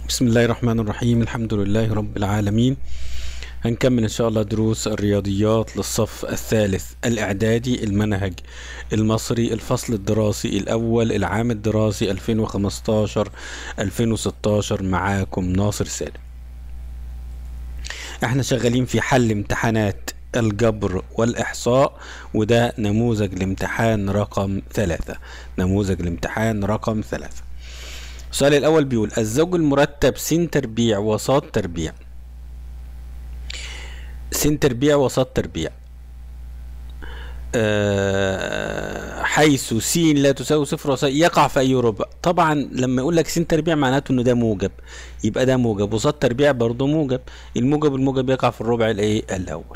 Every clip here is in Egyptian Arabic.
بسم الله الرحمن الرحيم الحمد لله رب العالمين هنكمل ان شاء الله دروس الرياضيات للصف الثالث الاعدادي المنهج المصري الفصل الدراسي الاول العام الدراسي 2015 2016 معاكم ناصر سالم احنا شغالين في حل امتحانات الجبر والإحصاء وده نموذج الامتحان رقم ثلاثة نموذج الامتحان رقم ثلاثة السؤال الأول بيقول الزوج المرتب س تربيع وصاد تربيع س تربيع وصاد تربيع أه حيث س لا تساوي صفر وصاد يقع في أي ربع طبعا لما يقول لك س تربيع معناته إنه ده موجب يبقى ده موجب وصاد تربيع برضه موجب الموجب الموجب يقع في الربع الإيه الأول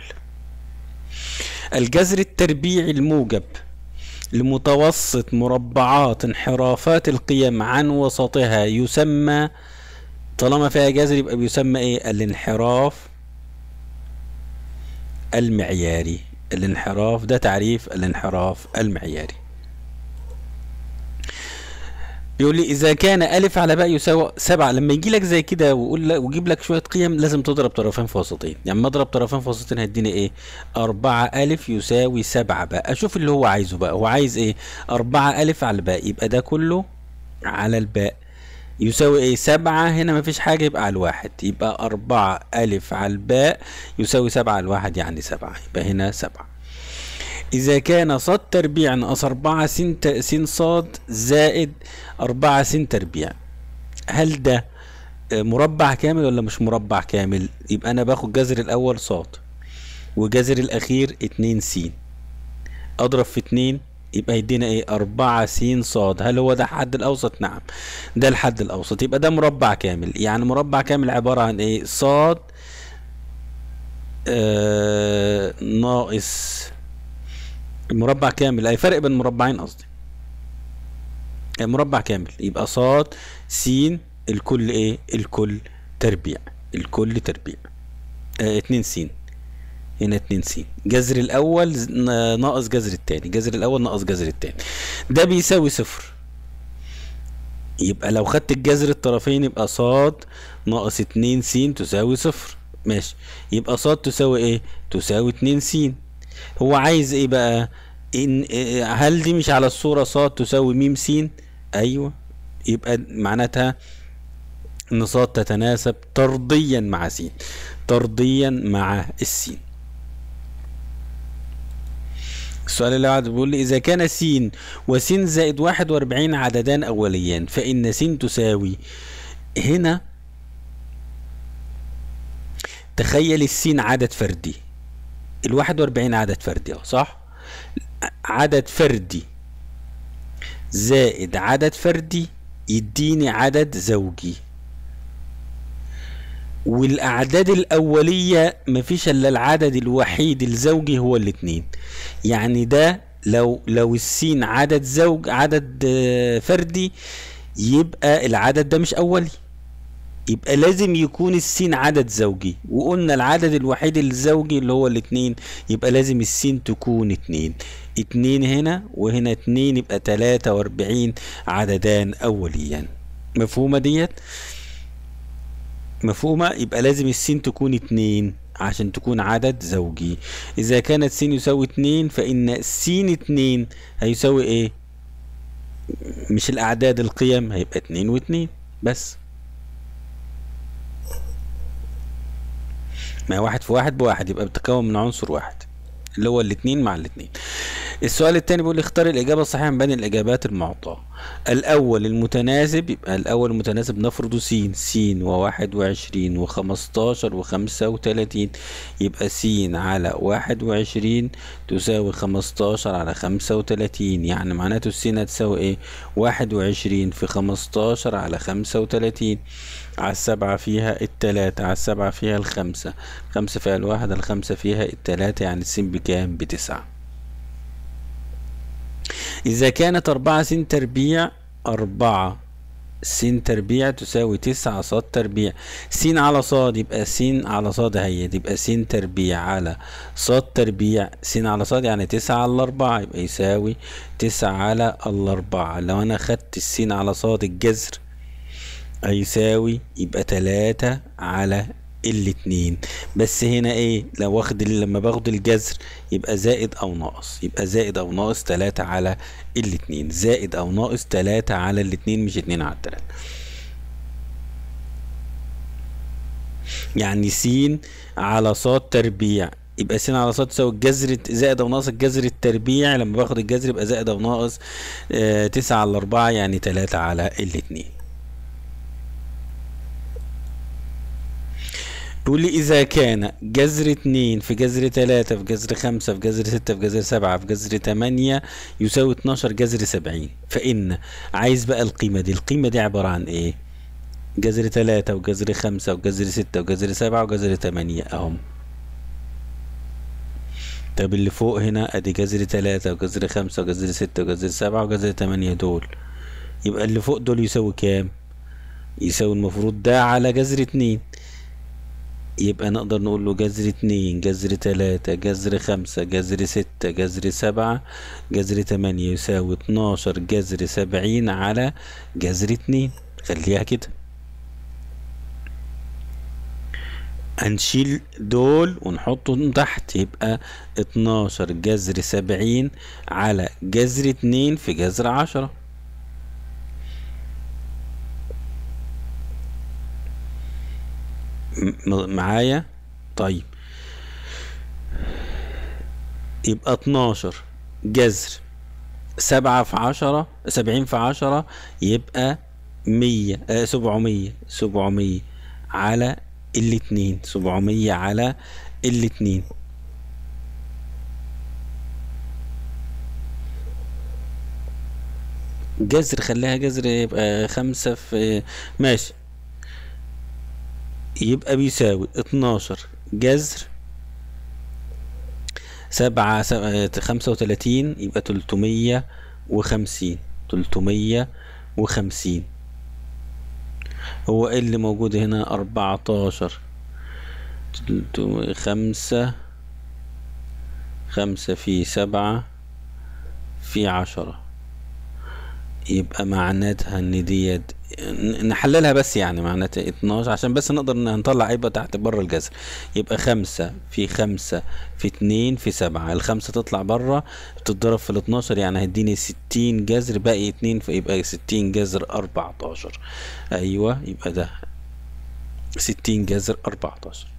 الجذر التربيعي الموجب لمتوسط مربعات انحرافات القيم عن وسطها يسمى طالما فيها جذر يبقى بيسمى ايه الانحراف المعياري الانحراف ده تعريف الانحراف المعياري بيقول لي اذا كان الف على باء يساوي سبعة لما يجي لك زي كده ويقول لك ويجيب لك شويه قيم لازم تضرب طرفين في وسطين يعني ما اضرب طرفين في وسطين هيديني ايه أربعة الف يساوي سبعة باء اشوف اللي هو عايزه بقى هو عايز ايه أربعة الف على الباء يبقى ده كله على الباء يساوي ايه سبعة هنا مفيش حاجة يبقى على الواحد يبقى أربعة ألف على الباء يساوي سبعة على الواحد يعني سبعة يبقى هنا سبعة إذا كان صاد تربيع ناقص أربعة س س صاد زائد أربعة س تربيع هل ده مربع كامل ولا مش مربع كامل؟ يبقى أنا باخد جذر الأول صاد وجذر الأخير اتنين س أضرب في اتنين يبقى يدينا ايه أربعة س صاد هل هو ده الحد الأوسط؟ نعم ده الحد الأوسط يبقى ده مربع كامل يعني مربع كامل عبارة عن ايه صاد آه ناقص مربع كامل اي فرق بين مربعين قصدي مربع كامل يبقى صاد س الكل ايه الكل تربيع الكل تربيع اه اتنين س هنا اتنين س جذر الاول ناقص جذر التاني جذر الاول ناقص جذر التاني ده بيساوي صفر يبقى لو خدت الجذر الطرفين يبقى صاد ناقص اتنين س تساوي صفر ماشي يبقى صاد تساوي ايه تساوي اتنين س هو عايز ايه بقى إن هل دي مش على الصورة صاد تساوي ميم س ايوه يبقى معناتها ان صاد تتناسب طرديا مع س طرديا مع السين السؤال اللي بعده بيقول لي إذا كان س وس زائد واحد وأربعين عددان أوليان فإن س تساوي هنا تخيل السين عدد فردي الواحد وأربعين عدد فردي أهو صح عدد فردي زائد عدد فردي يديني عدد زوجي والأعداد الأولية مفيش إلا العدد الوحيد الزوجي هو الاتنين يعني ده لو لو السين عدد زوج عدد فردي يبقى العدد ده مش أولي يبقى لازم يكون السين عدد زوجي وقلنا العدد الوحيد الزوجي اللي هو الاتنين يبقى لازم السين تكون اتنين اتنين هنا وهنا اتنين يبقى تلاتة واربعين عددان اوليان مفهومة ديت مفهومة يبقى لازم السين تكون اتنين عشان تكون عدد زوجي اذا كانت س يساوي اتنين فان س اتنين هيساوي ايه مش الاعداد القيم هيبقى اتنين واتنين بس ما واحد في واحد بواحد يبقى بتتكون من عنصر واحد اللي هو الاتنين مع الاتنين السؤال التاني بيقول اختار الإجابة الصحيحة من بين الإجابات المعطاة الأول المتناسب يبقى الأول المتناسب نفرض س س وواحد وعشرين وخمستاشر وخمسة وتلاتين يبقى س على واحد وعشرين تساوي خمستاشر على خمسة وتلاتين يعني معناته الس هتساوي ايه واحد وعشرين في خمستاشر على خمسة وتلاتين على السبعة فيها التلاتة على السبعة فيها الخمسة خمسة فيها الواحد الخمسة فيها التلاتة يعني السين بكام بتسعة إذا كانت أربعة س تربيع أربعة س تربيع تساوي تسعة صاد تربيع س على صاد يبقى س على صاد هي يبقى س تربيع على صاد تربيع س على صاد يعني تسعة على الأربعة يبقى يساوي تسعة على الأربعة لو أنا خدت السين على صاد الجذر هيساوي يبقى تلاتة على الاتنين بس هنا ايه لو واخد لما باخد الجذر يبقى زائد او ناقص يبقى زائد او ناقص تلاتة على الاتنين زائد او ناقص تلاتة على الاتنين مش اتنين على التلاتة يعني س على ص تربيع يبقى س على ص تساوي الجذر زائد او ناقص الجذر التربيع لما باخد الجذر يبقى زائد او ناقص آه تسعة على أربعة يعني تلاتة على الاتنين بيقول لي إذا كان جذر اتنين في جذر تلاتة في جذر خمسة في جذر ستة في جذر سبعة في جذر تمانية يساوي اتناشر جذر سبعين فإن عايز بقى القيمة دي القيمة دي عبارة عن إيه؟ جذر تلاتة وجذر خمسة وجذر ستة وجذر سبعة وجذر تمانية أهم طب اللي فوق هنا ادي جذر تلاتة وجذر خمسة وجذر ستة وجذر سبعة وجذر تمانية دول يبقى اللي فوق دول يساوي كام؟ يساوي المفروض ده على جذر اتنين يبقى نقدر نقول له جذر اتنين جذر تلاتة جذر خمسة جذر ستة جذر سبعة جذر تمانية يساوي اتناشر جذر سبعين على جذر اتنين خليها كده هنشيل دول ونحطهم تحت يبقى اتناشر جذر سبعين على جذر اتنين في جذر عشرة معايا طيب يبقى اتناشر جذر سبعة في عشرة سبعين في عشرة يبقى مية آه سبعمية سبعمية على الاتنين سبعمية على الاتنين جذر خليها جذر يبقى خمسة في ماشي يبقى بيساوي اتناشر جذر سبعة خمسة وتلاتين يبقى تلتمية وخمسين تلتمية وخمسين هو ايه اللي موجود هنا اربعتاشر خمسة خمسة في سبعة في عشرة يبقى معناتها ان ديت نحللها بس يعني معناتها اتناشر عشان بس نقدر نطلع يبقى تحت بره الجذر يبقى خمسة في خمسة في اتنين في سبعة الخمسة تطلع بره تتضرب في الاتناشر يعني هيديني ستين جذر باقي اتنين فيبقى ستين جذر اربعتاشر ايوه يبقى ده ستين جذر اربعتاشر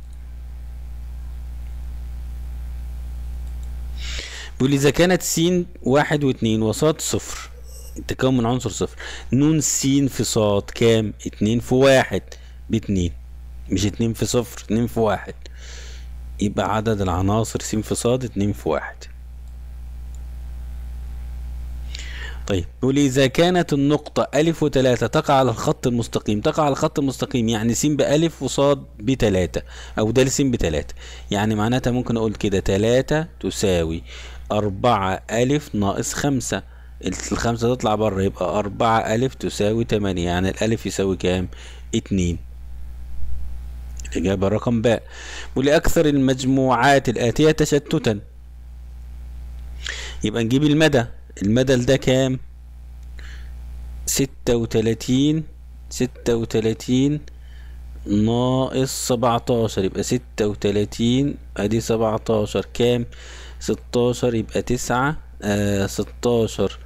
بيقول إذا كانت س واحد واتنين وصاد صفر التكون من عنصر صفر نون س في صاد كام اتنين في واحد باتنين مش اتنين في صفر اتنين في واحد يبقى عدد العناصر س في صاد اتنين في واحد طيب بيقول إذا كانت النقطة ألف وتلاتة تقع على الخط المستقيم تقع على الخط المستقيم يعني س بألف وصاد بتلاتة أو د س بتلاتة يعني معناتها ممكن أقول كده تلاتة تساوي أربعة ألف ناقص خمسة الخمسة تطلع بره يبقى أربعة ألف تساوي تمانية يعني الألف يساوي كام؟ اتنين الإجابة رقم باء ولأكثر المجموعات الآتية تشتتا يبقى نجيب المدى المدى ده كام؟ ستة وتلاتين ستة وتلاتين ناقص سبعتاشر يبقى ستة وتلاتين ادي سبعتاشر كام؟ ستاشر يبقى تسعة آه ستاشر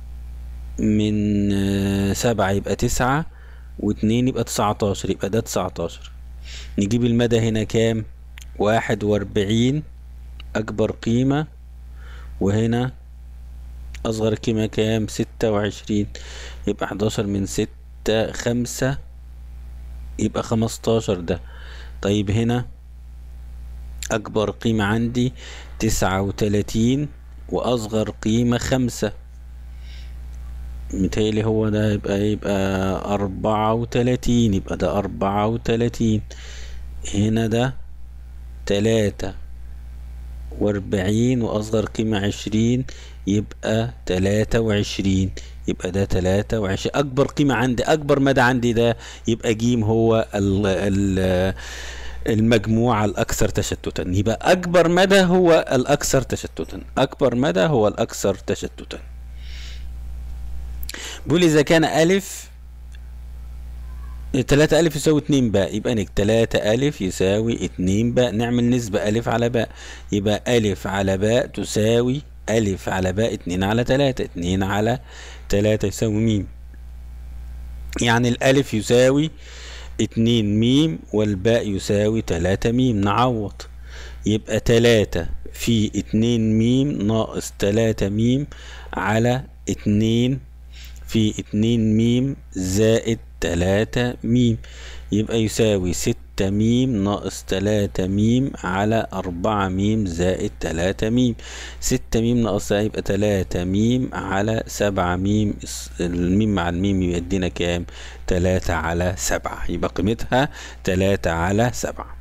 من آه سبعة يبقى تسعة واتنين يبقى تسعتاشر يبقى ده تسعتاشر نجيب المدى هنا كام واحد واربعين أكبر قيمة وهنا أصغر قيمة كام ستة وعشرين يبقى حداشر من ستة خمسة يبقى خمستاشر ده طيب هنا أكبر قيمة عندي تسعة وتلاتين وأصغر قيمة خمسة متهيألي هو ده يبقى يبقى أربعة وتلاتين يبقى ده أربعة وتلاتين هنا ده تلاتة وأربعين وأصغر قيمة عشرين يبقى تلاتة وعشرين يبقى ده تلاتة وعشرين أكبر قيمة عندي أكبر مدى عندي ده يبقى جيم هو ال ال المجموعة الأكثر تشتتا يبقى أكبر مدى هو الأكثر تشتتا أكبر مدى هو الأكثر تشتتا بيقول إذا كان ألف تلاتة ألف يساوي اتنين باء يبقى نك تلاتة ألف يساوي اتنين باء نعمل نسبة ألف على باء يبقى ألف على باء تساوي ألف على باء اتنين على تلاتة اتنين على تلاتة يساوي ميم يعني الألف يساوي اتنين ميم والباء يساوي تلاتة ميم نعوض يبقى تلاتة في اتنين ميم ناقص تلاتة ميم على اتنين في اتنين ميم زائد تلاتة ميم يبقى يساوي ستة ميم ناقص تلاتة ميم على أربعة ميم زائد تلاتة ميم ستة ميم ناقص يبقى تلاتة ميم على سبعة ميم الميم مع الميم يدينا كام تلاتة على سبعة يبقى قيمتها تلاتة على سبعة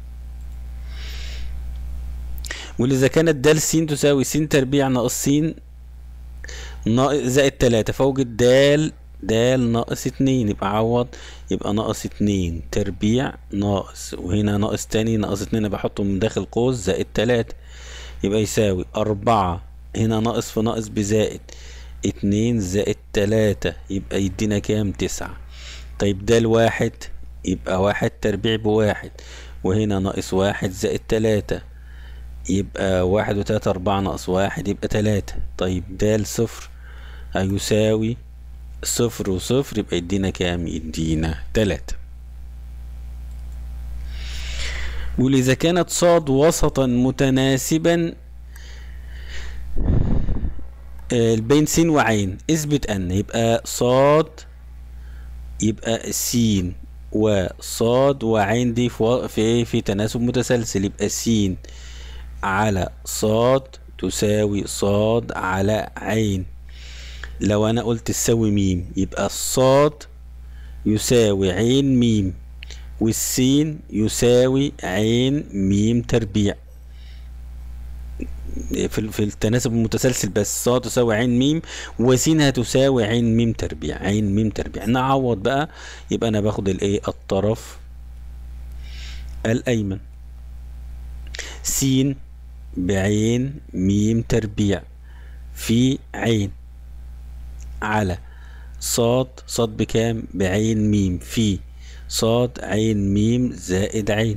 ولذا كانت د س تساوي س تربيع ناقص س ناقص زائد تلاتة فوجد د د ناقص اتنين يبقى عوض يبقى ناقص اتنين تربيع ناقص وهنا ناقص تاني ناقص اتنين بحطه من داخل قوس زائد تلاتة يبقى يساوي أربعة هنا ناقص في ناقص بزائد اتنين زائد تلاتة يبقى يدينا كام تسعة طيب ده الواحد يبقى واحد تربيع بواحد وهنا ناقص واحد زائد تلاتة يبقى واحد وتلاتة أربعة ناقص واحد يبقى تلاتة طيب د صفر هيساوي صفر وصفر يبقى يدينا كام يدينا تلاتة بيقول إذا كانت صاد وسطا متناسبا بين س وعين اثبت أن يبقى صاد يبقى س وصاد وعين دي في في في تناسب متسلسل يبقى س على صاد تساوي صاد على عين لو انا قلت تساوي ميم يبقى الصاد يساوي عين ميم والسين يساوي عين ميم تربيع في في التناسب المتسلسل بس صاد تساوي عين ميم وسين هتساوي عين ميم تربيع عين ميم تربيع نعوض بقى يبقى انا باخد الايه الطرف الايمن سين بعين ميم تربيع في عين على صاد صاد بكام بعين ميم في صاد عين ميم زائد عين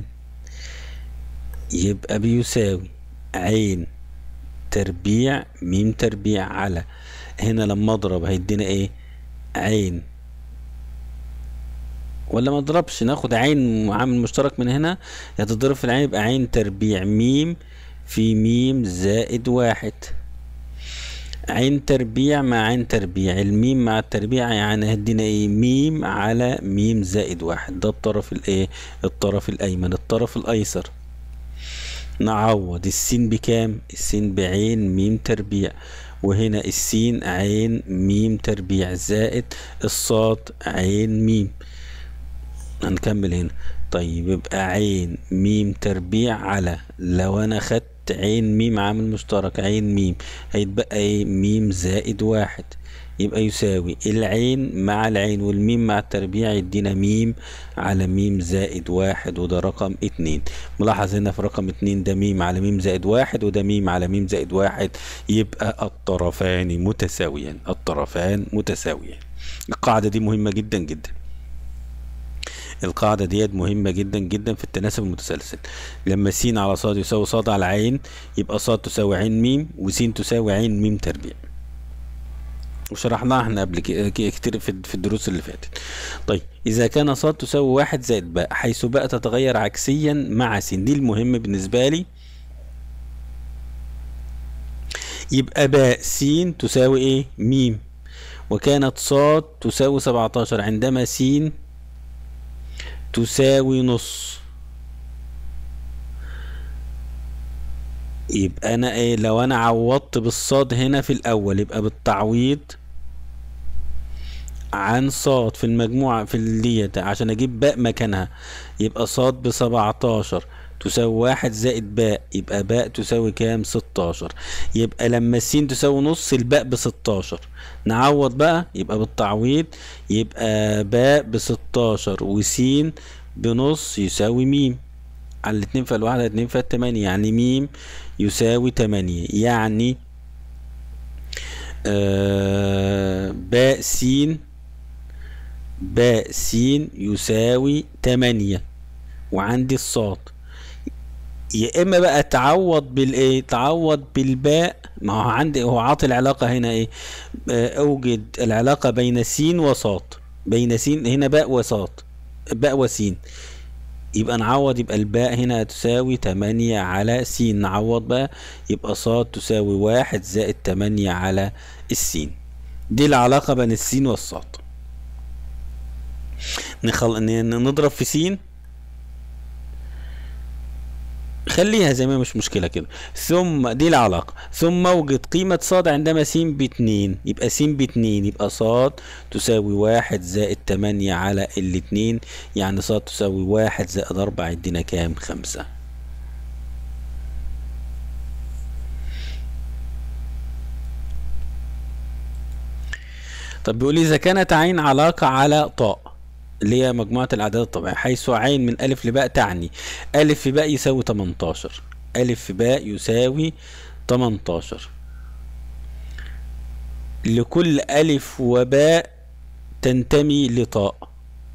يبقى بيساوي عين تربيع ميم تربيع على هنا لما اضرب هيدينا ايه عين ولا ما اضربش ناخد عين عامل مشترك من هنا هتضرب في العين يبقى عين تربيع ميم في ميم زائد واحد عين تربيع مع عين تربيع الميم مع التربيع يعني هدينا ايه ميم على ميم زائد واحد ده الطرف الايه الطرف الايمن الطرف الايسر نعوض السين بكام السين بعين ميم تربيع وهنا السين عين ميم تربيع زائد الصاد عين ميم هنكمل هنا طيب يبقى عين ميم تربيع على لو انا خدت عين ميم عامل مشترك عين ميم هيتبقى ايه ميم زائد واحد يبقى يساوي العين مع العين والميم مع التربيع يدينا ميم على ميم زائد واحد وده رقم اتنين ملاحظ هنا في رقم اتنين ده ميم على ميم زائد واحد وده ميم على ميم زائد واحد يبقى الطرفان متساويان الطرفان متساويان القاعدة دي مهمة جدا جدا القاعدة ديت مهمة جدا جدا في التناسب المتسلسل لما س على ص يساوي ص على عين يبقى ص تساوي عين ميم وس تساوي عين ميم تربيع وشرحناها احنا قبل كتير في الدروس اللي فاتت طيب اذا كان ص تساوي واحد زائد باء حيث باء تتغير عكسيا مع س دي المهم بالنسبة لي يبقى باء س تساوي ايه ميم وكانت ص تساوي 17 عندما س تساوي نص يبقى انا ايه لو انا عوضت بالصاد هنا في الاول يبقى بالتعويض عن صاد في المجموعة في ديت عشان اجيب باء مكانها يبقى صاد بسبعتاشر تساوي واحد زائد باء يبقى باء تساوي كام ستاشر يبقى لما السين تساوي نص الباء بستاشر نعوض بقى يبقى بالتعويض يبقى باء بستاشر وسين بنص يساوي ميم على الاتنين في الواحدة اتنين في التمانية يعني ميم يساوي تمانية يعني آه باء سين باء س يساوي تمانية وعندي الصاد يا اما بقى تعوض بالايه تعوض بالباء ما هو عندي هو عاطي العلاقه هنا ايه آه، اوجد العلاقه بين س وصاد بين س هنا باء وصاد باء وسين يبقى نعوض يبقى الباء هنا تساوي تمانية على س نعوض بقى يبقى صاد تساوي واحد زائد تمانية على السين دي العلاقة بين السين والصاد نخل... ن- نضرب في س خليها زي ما مش مشكلة كده ثم دي العلاقة ثم اوجد قيمة صاد عندما س باتنين يبقى س باتنين يبقى صاد تساوي واحد زائد تمانية على الاتنين يعني صاد تساوي واحد زائد أربعة يدينا كام خمسة طب بيقول لي إذا كانت عين علاقة على طاء اللي هي مجموعة الأعداد الطبيعية حيث عين من ألف لباء تعني ألف في باء يساوي 18 ألف في باء يساوي 18 لكل ألف وباء تنتمي لطاء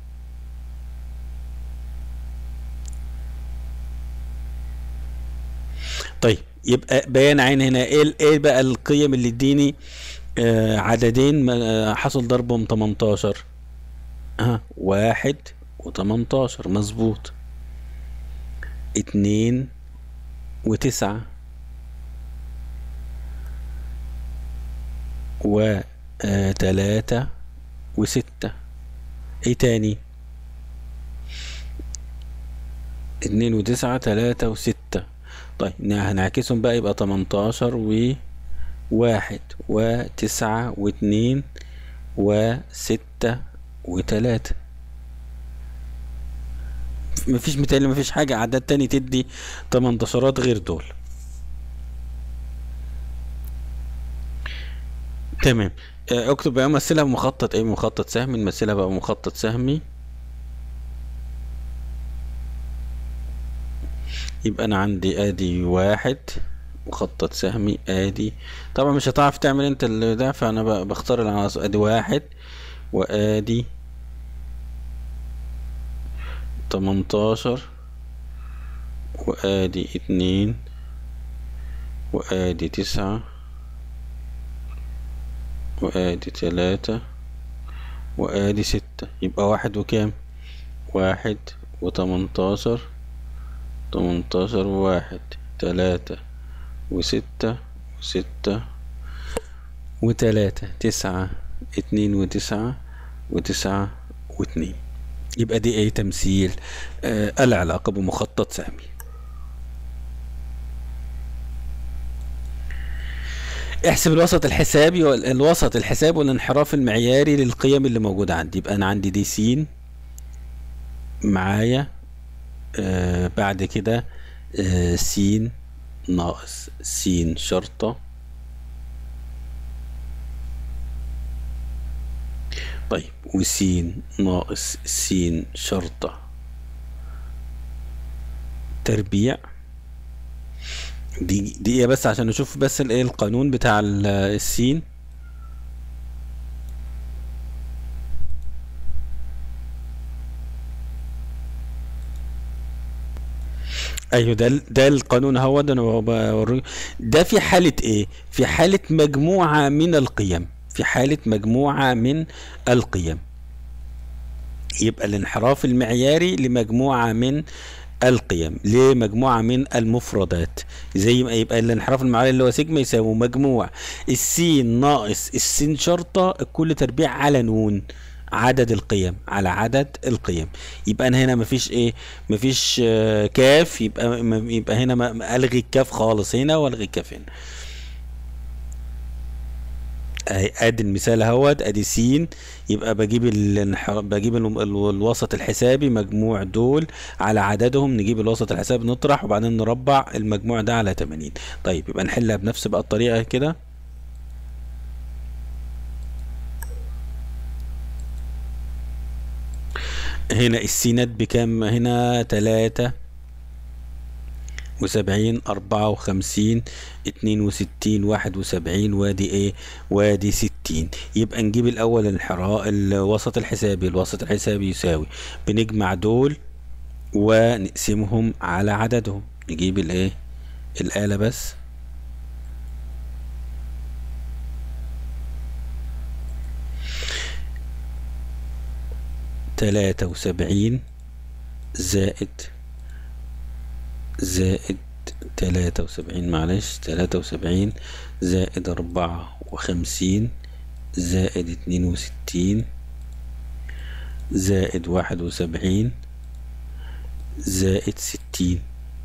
طيب يبقى بيان عين هنا ايه ال- ايه بقى القيم اللي اديني آه عددين ما- آه، حصل ضربهم 18 ها واحد وتمنتاشر مظبوط اتنين وتسعة وتلاتة وستة ايه تاني اتنين وتسعة تلاتة وستة طيب نا- هنعكسهم بقى يبقى تمنتاشر وواحد وتسعة واتنين وستة وتلاتة مفيش متهيألي مفيش حاجة أعداد تاني تدي تمنتاشرات غير دول تمام آه، اكتب بقى مثلها بمخطط ايه مخطط سهمي نمثلها بقى بمخطط سهمي يبقى انا عندي ادي واحد مخطط سهمي ادي طبعا مش هتعرف تعمل انت اللي ده فانا ب- بختار العناصر ادي واحد وادي تمنتاشر وادي اتنين وادي تسعة وادي تلاتة وادي ستة يبقى واحد وكام واحد وتمنتاشر تمنتاشر وواحد تلاتة وستة وستة وتلاتة تسعة اتنين وتسعة وتسعة واتنين يبقى دي ايه تمثيل آه العلاقة بمخطط سهمي احسب الوسط الحسابي وال- الوسط الحسابي والانحراف المعياري للقيم اللي موجودة عندي يبقى انا عندي دي س معايا آه بعد كده آه س ناقص س شرطة طيب وس ناقص س شرطة تربيع دي دقيقة بس عشان نشوف بس الايه القانون بتاع ال- السين ايوه ده ال- ده القانون هو ده انا بوريه ده في حالة ايه في حالة مجموعة من القيم في حالة مجموعة من القيم يبقى الانحراف المعياري لمجموعة من القيم لمجموعة من المفردات زي ما يبقى الانحراف المعياري اللي هو سيجما يساوي مجموع السين ناقص السين شرطة الكل تربيع على نون عدد القيم على عدد القيم يبقى انا هنا مفيش ايه مفيش آه، كاف يبقى م- يبقى هنا ما- ما الغي الكاف خالص هنا والغي الكاف هنا اهي ادي المثال اهوت ادي س يبقى بجيب الانحر... بجيب ال... ال... الوسط الحسابي مجموع دول على عددهم نجيب الوسط الحسابي نطرح وبعدين نربع المجموع ده على 80 طيب يبقى نحلها بنفس بقى الطريقة كده هنا السينات بكام هنا تلاتة وسبعين أربعة وخمسين اتنين وستين واحد وسبعين وادي ايه وادي ستين يبقى نجيب الأول الحراء الوسط الحسابي الوسط الحسابي يساوي بنجمع دول ونقسمهم على عددهم نجيب الايه الآلة بس تلاتة وسبعين زائد زائد تلاتة وسبعين معلش تلاتة وسبعين زائد أربعة وخمسين زائد اتنين وستين زائد واحد وسبعين زائد ستين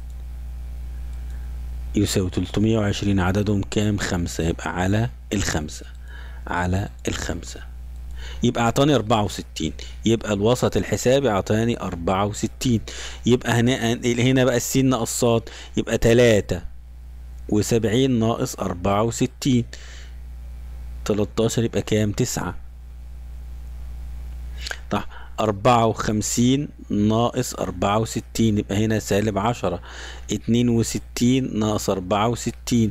يساوي تلتمية وعشرين عددهم كام خمسة يبقى على الخمسة على الخمسة يبقى اعطاني اربعة وستين يبقى الوسط الحسابي اعطاني اربعة وستين يبقى هنا هنا بقى السين ناقص صاد يبقى تلاتة وسبعين ناقص اربعة وستين تلاتاشر يبقى كام تسعة طيب أربعة وخمسين ناقص أربعة وستين يبقى هنا سالب عشرة اتنين وستين ناقص أربعة وستين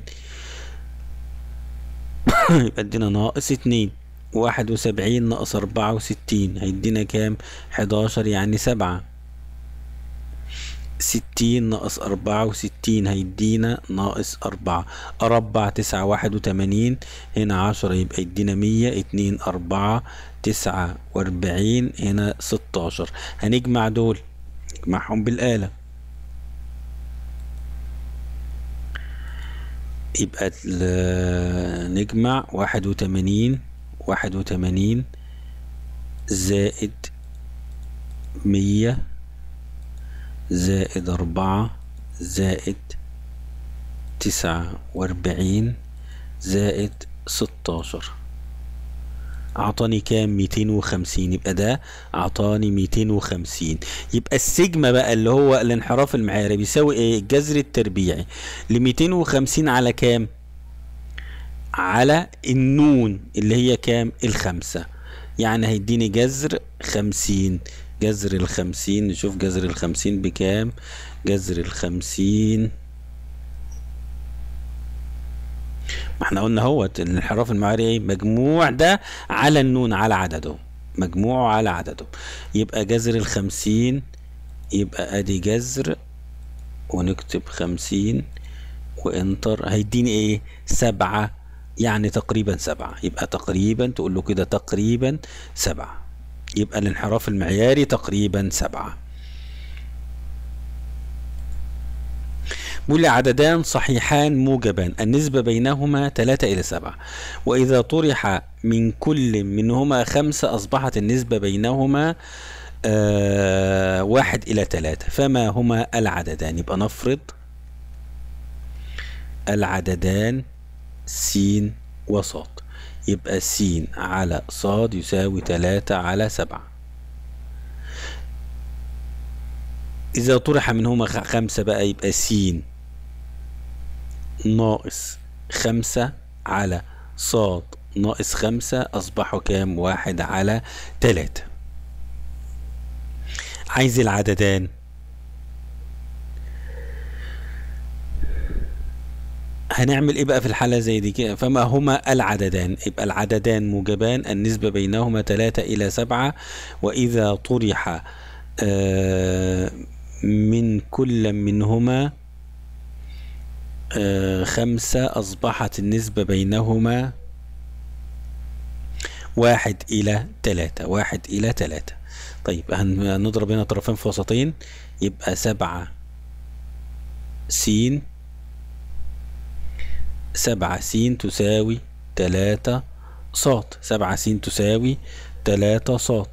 يبقى ادينا ناقص اتنين واحد وسبعين ناقص أربعة وستين هيدينا كام حداشر يعني سبعة ستين ناقص أربعة وستين هيدينا ناقص أربعة أربع تسعة واحد وتمانين هنا عشرة يبقى يدينا مية اتنين أربعة تسعة وأربعين هنا ستاشر هنجمع دول نجمعهم بالآلة يبقى نجمع واحد وتمانين واحد وتمانين زائد مية زائد أربعة زائد تسعة وأربعين زائد ستاشر أعطاني كام ميتين وخمسين يبقى ده أعطاني ميتين وخمسين يبقى السجمة بقى اللي هو الانحراف المعياري بيساوي إيه الجذر التربيعي لميتين وخمسين على كام على النون اللي هي كام الخمسة يعني هيديني جذر خمسين جذر الخمسين نشوف جذر الخمسين بكام جذر الخمسين ما احنا قلنا اهوت الانحراف المعياري ايه مجموع ده على النون على عدده مجموعه على عدده يبقى جذر الخمسين يبقى ادي جذر ونكتب خمسين وانتر هيديني ايه سبعة يعني تقريبا سبعة يبقى تقريبا تقول له كده تقريبا سبعة يبقى الانحراف المعياري تقريبا سبعة بيقول عددان صحيحان موجبان النسبة بينهما ثلاثة إلى سبعة وإذا طرح من كل منهما خمسة أصبحت النسبة بينهما آه واحد إلى ثلاثة فما هما العددان يبقى نفرض العددان س وصاد يبقى س على صاد يساوي تلاتة على سبعة إذا طرح منهما خمسة بقى يبقى س ناقص خمسة على صاد ناقص خمسة أصبحوا كام واحد على تلاتة عايز العددان هنعمل ايه بقى في الحالة زي دي كده فما هما العددان يبقى العددان موجبان النسبة بينهما تلاتة إلى سبعة وإذا طرح آه من كل منهما آه خمسة أصبحت النسبة بينهما واحد إلى تلاتة واحد إلى تلاتة طيب هنضرب هنا طرفين في وسطين يبقى سبعة سين سبعة س تساوي تلاتة صاد سبعة س تساوي تلاتة صاد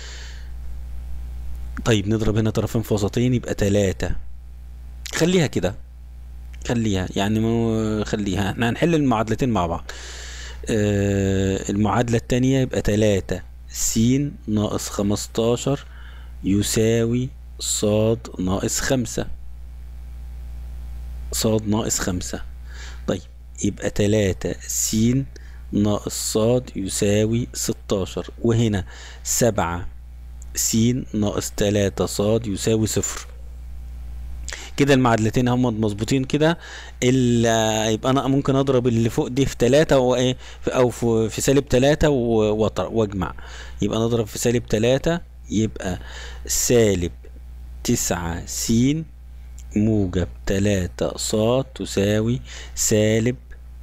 طيب نضرب هنا طرفين في وسطين يبقى تلاتة خليها كده خليها يعني مو خليها احنا هنحل المعادلتين مع بعض آه المعادلة التانية يبقى تلاتة س ناقص خمستاشر يساوي صاد ناقص خمسة صاد ناقص خمسة طيب يبقى تلاتة س ناقص صاد يساوي ستاشر وهنا سبعة س ناقص تلاتة صاد يساوي صفر كده المعادلتين هم مظبوطين كده ال- يبقى انا ممكن اضرب اللي فوق دي في تلاتة وايه في- او في, في سالب تلاتة و- وأطر- واجمع يبقى نضرب في سالب تلاتة يبقى سالب تسعة س موجب تلاتة ص تساوي سالب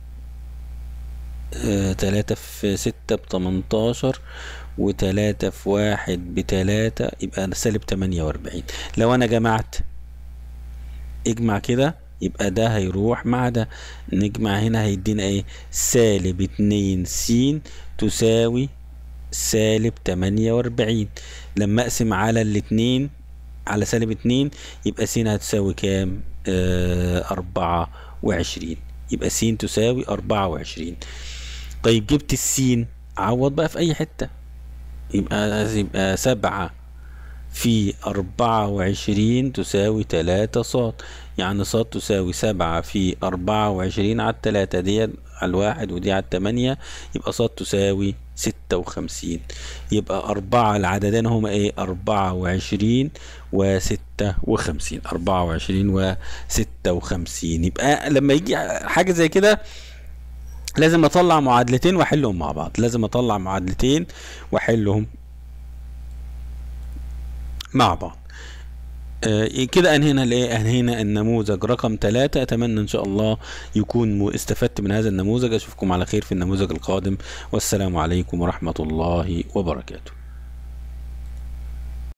آه، تلاتة في ستة بتمنتاشر وتلاتة في واحد بتلاتة يبقى سالب تمانية وأربعين لو أنا جمعت اجمع كده يبقى ده هيروح مع ده نجمع هنا هيدينا ايه سالب اتنين س تساوي سالب تمانية وأربعين لما أقسم على الاتنين على سالب اتنين يبقى س هتساوي كام؟ آه أربعة وعشرين يبقى س تساوي أربعة وعشرين طيب جبت السين عوض بقى في أي حتة يبقى يبقى سبعة في أربعة وعشرين تساوي تلاتة صاد يعني صاد تساوي سبعة في أربعة وعشرين على التلاتة دي على الواحد ودي على التمانية يبقى صاد تساوي ستة وخمسين يبقى أربعة العددين هما إيه أربعة وعشرين وستة وخمسين أربعة وعشرين وستة وخمسين يبقى لما يجي حاجة زي كده لازم أطلع معادلتين وأحلهم مع بعض لازم أطلع معادلتين وأحلهم مع بعض آه كده انهينا الايه انهينا النموذج رقم ثلاثة اتمنى ان شاء الله يكون م- استفدت من هذا النموذج اشوفكم على خير في النموذج القادم والسلام عليكم ورحمة الله وبركاته